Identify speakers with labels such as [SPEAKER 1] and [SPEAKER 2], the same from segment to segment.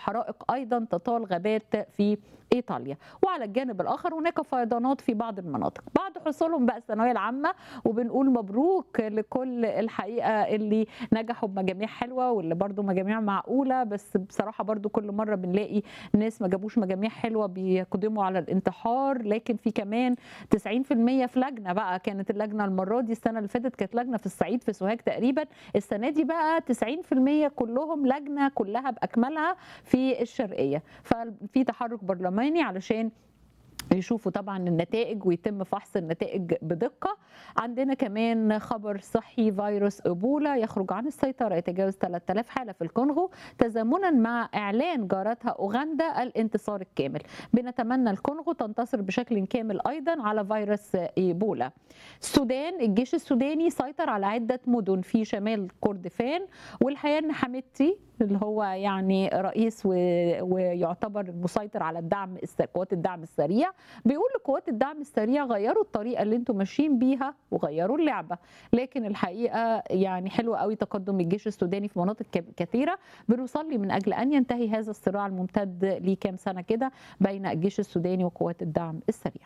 [SPEAKER 1] حرائق ايضا تطال غابات في ايطاليا وعلى الجانب الاخر هناك فيضانات في بعض المناطق بعد حصولهم بقى الثانويه العامه وبنقول مبروك لكل الحقيقه اللي نجحوا بمجاميع حلوه واللي برضو مجاميع معقوله بس بصراحه برضو كل مره بنلاقي ناس ما جابوش مجاميع حلوه بيقدموا على الانتحار لكن في كمان 90% في لجنه بقى كانت اللجنه المره دي السنه اللي فاتت كانت لجنه في الصعيد في سوهاج تقريبا السنه دي بقى 90% كلهم لجنه كلها باكملها في الشرقيه ففي تحرك برلماني علشان يشوفوا طبعا النتائج ويتم فحص النتائج بدقة عندنا كمان خبر صحي فيروس إيبولا يخرج عن السيطرة يتجاوز 3000 حالة في الكونغو تزامنا مع إعلان جارتها أوغندا الانتصار الكامل بنتمنى الكونغو تنتصر بشكل كامل أيضا على فيروس إيبولا السودان الجيش السوداني سيطر على عدة مدن في شمال كردفان والحقيقة أن حميدتي اللي هو يعني رئيس ويعتبر مسيطر على الدعم قوات الدعم السريع بيقول لقوات الدعم السريع غيروا الطريقه اللي انتم ماشيين بيها وغيروا اللعبه لكن الحقيقه يعني حلو قوي تقدم الجيش السوداني في مناطق كثيره بنصلي من اجل ان ينتهي هذا الصراع الممتد لكام سنه كده بين الجيش السوداني وقوات الدعم السريع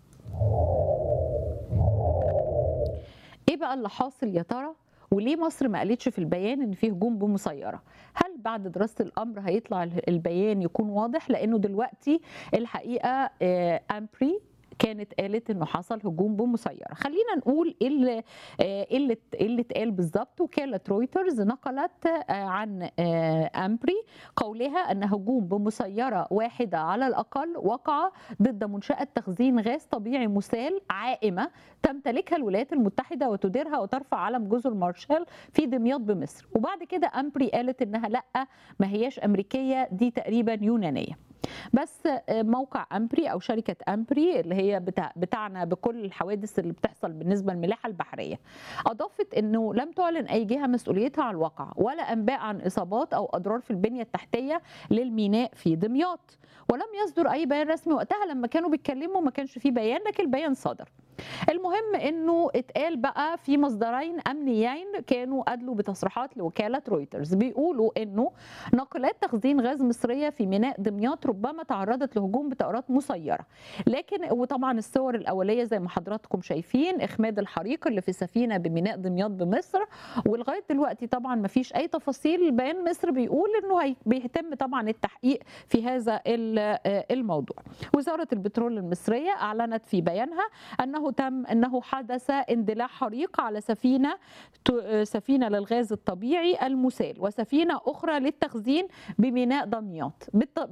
[SPEAKER 1] ايه بقى اللي حاصل يا ترى وليه مصر ما قالتش في البيان ان في هجوم بمسيره هل بعد دراسه الامر هيطلع البيان يكون واضح لانه دلوقتي الحقيقه امبري كانت قالت انه حصل هجوم بمسيره خلينا نقول ايه اللي ايه اللي اللي اتقال بالظبط وكاله رويترز نقلت عن امبري قولها ان هجوم بمسيره واحده على الاقل وقع ضد منشاه تخزين غاز طبيعي مسال عائمه تمتلكها الولايات المتحده وتديرها وترفع علم جزر مارشال في دمياط بمصر وبعد كده امبري قالت انها لا ما هياش امريكيه دي تقريبا يونانيه بس موقع امبري او شركه امبري اللي هي بتاعنا بكل الحوادث اللي بتحصل بالنسبه للملاحه البحريه اضافت انه لم تعلن اي جهه مسؤوليتها عن الواقع ولا انباء عن اصابات او اضرار في البنيه التحتيه للميناء في دمياط ولم يصدر اي بيان رسمي وقتها لما كانوا بيتكلموا ما كانش في بيان لكن البيان صدر المهم انه اتقال بقى في مصدرين امنيين كانوا ادلوا بتصريحات لوكاله رويترز بيقولوا انه ناقلات تخزين غاز مصريه في ميناء دمياط ربما تعرضت لهجوم بطائرات مسيره لكن وطبعا الصور الاوليه زي ما حضراتكم شايفين اخماد الحريق اللي في سفينه بميناء دمياط بمصر ولغايه دلوقتي طبعا ما فيش اي تفاصيل بيان مصر بيقول انه بيتم طبعا التحقيق في هذا الموضوع وزاره البترول المصريه اعلنت في بيانها انه تم انه حدث اندلاع حريق على سفينه سفينه للغاز الطبيعي المسال وسفينه اخرى للتخزين بميناء دمياط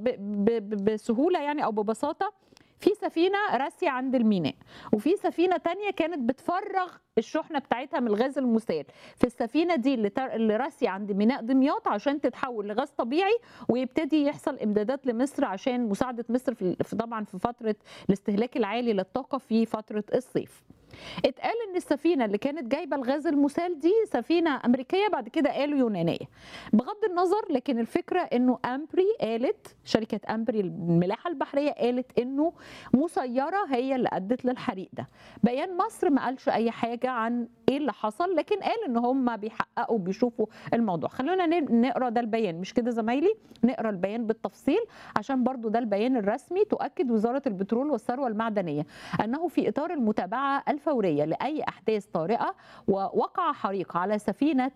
[SPEAKER 1] بسهوله يعني او ببساطه في سفينه راسيه عند الميناء وفي سفينه تانية كانت بتفرغ الشحنه بتاعتها من الغاز المسال في السفينه دي اللي, تر... اللي راسيه عند ميناء دمياط عشان تتحول لغاز طبيعي ويبتدي يحصل امدادات لمصر عشان مساعده مصر في, في طبعا في فتره الاستهلاك العالي للطاقه في فتره الصيف اتقال ان السفينه اللي كانت جايبه الغاز المسال دي سفينه امريكيه بعد كده قالوا يونانيه بغض النظر لكن الفكره انه امبري قالت شركه امبري الملاحه البحريه قالت انه مسيره هي اللي ادت للحريق ده بيان مصر ما قالش اي حاجه عن ايه اللي حصل لكن قال ان هم بيحققوا بيشوفوا الموضوع خلونا نقرا ده البيان مش كده زمايلي نقرا البيان بالتفصيل عشان برضو ده البيان الرسمي تؤكد وزاره البترول والثروه المعدنيه انه في اطار المتابعه الفوريه لاي احداث طارئه ووقع حريق على سفينه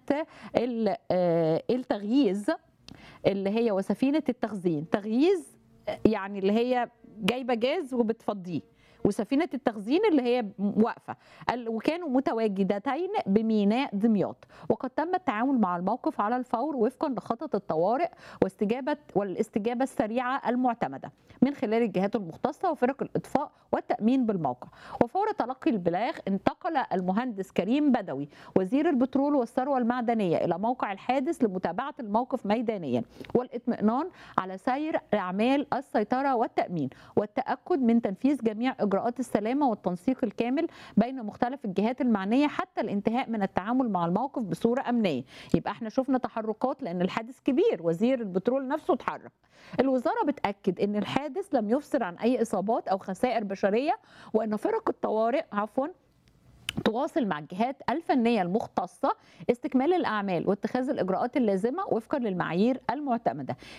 [SPEAKER 1] التغييز اللي هي وسفينه التخزين تغييز يعني اللي هي جايبه جاز وبتفضيه وسفينه التخزين اللي هي واقفه وكانوا متواجدتين بميناء دمياط وقد تم التعامل مع الموقف على الفور وفقا لخطط الطوارئ واستجابه والاستجابه السريعه المعتمده من خلال الجهات المختصه وفرق الاطفاء والتامين بالموقع وفور تلقي البلاغ انتقل المهندس كريم بدوي وزير البترول والثروه المعدنيه الى موقع الحادث لمتابعه الموقف ميدانيا والاطمئنان على سير اعمال السيطره والتامين والتاكد من تنفيذ جميع اجراءات السلامه والتنسيق الكامل بين مختلف الجهات المعنيه حتى الانتهاء من التعامل مع الموقف بصوره امنيه يبقى احنا شفنا تحركات لان الحادث كبير وزير البترول نفسه اتحرك الوزاره بتاكد ان الحادث لم يفسر عن اي اصابات او خسائر بشريه وان فرق الطوارئ عفوا تواصل مع الجهات الفنية المختصة استكمال الأعمال واتخاذ الإجراءات اللازمة وفقا للمعايير المعتمدة